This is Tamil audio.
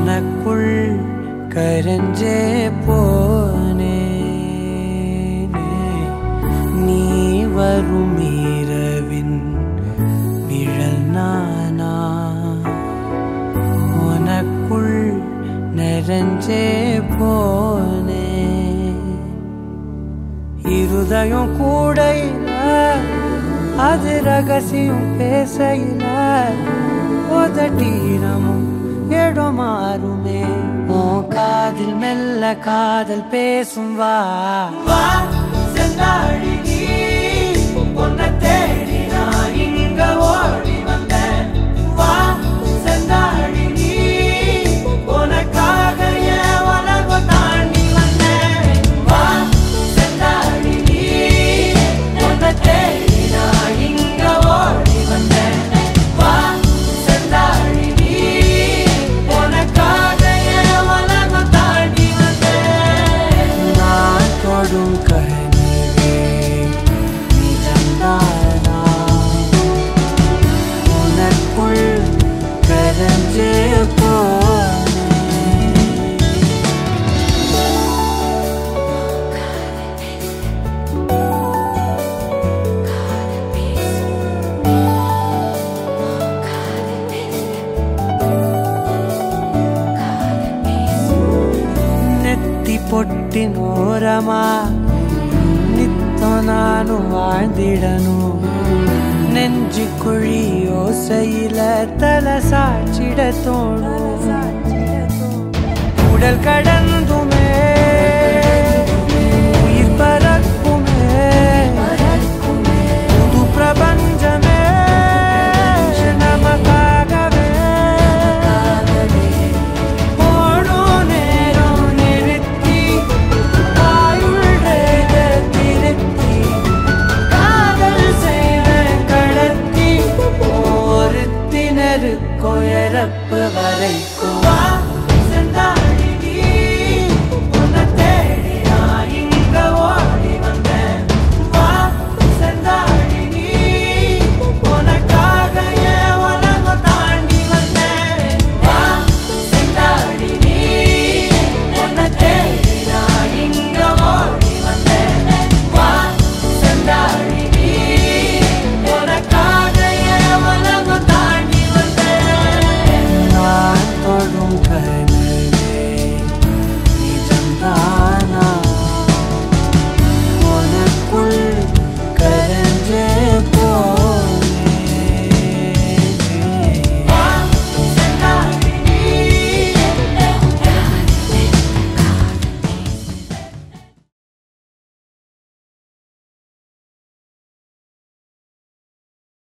உனக்குள் கரைஞ்சே போனேனே நீ வரும் இரவின் நிழல் நானா உனக்குள் நிறைஞ்சே போனே இருதயம் கூடையில அது ரகசியம் பேசையில உதட்டீரமும் இடம் மாறுமே உன் காதில் மெல்ல காதல் பேசும் வா வா செந்தாழி நீ உன்னை தேடி நான் இங்க ஓடி வந்தேன் வா செந்தாழி நீ உனக்காக என் உலகம் தாண்டி வந்தேன் வா செந்தாழி நீ உன்னை தேடி நான் இங்க ஓடி வந்தேன் வா செந்தாழி நீ உனக்காக என் உலகம் தாண்டி வந்தேன் நான் தொடும் கனவே நிஜம்தானா உனக்குள் கரைஞ்சே போனேன் ನೆತ್ತಿ ಪೊಟ್ಟಿನೋರಮ ನಿತ್ತ ನಾನು வாழ்ந்திடನು நெஞ்சு குழி ஓசையில தலை சாச்சிட தோணும் உடல் கடந்துமே உயிர் பறக்குமே புது பிரபஞ்சமே நமக்காகவே ஓடும் நேரம் நிறுத்தி ஆயுள் ரேக திருத்தி காதல் செய்வேன் கடத்தி ஒருத்தினருக்கும் இறப்பு வரைக்கும் வா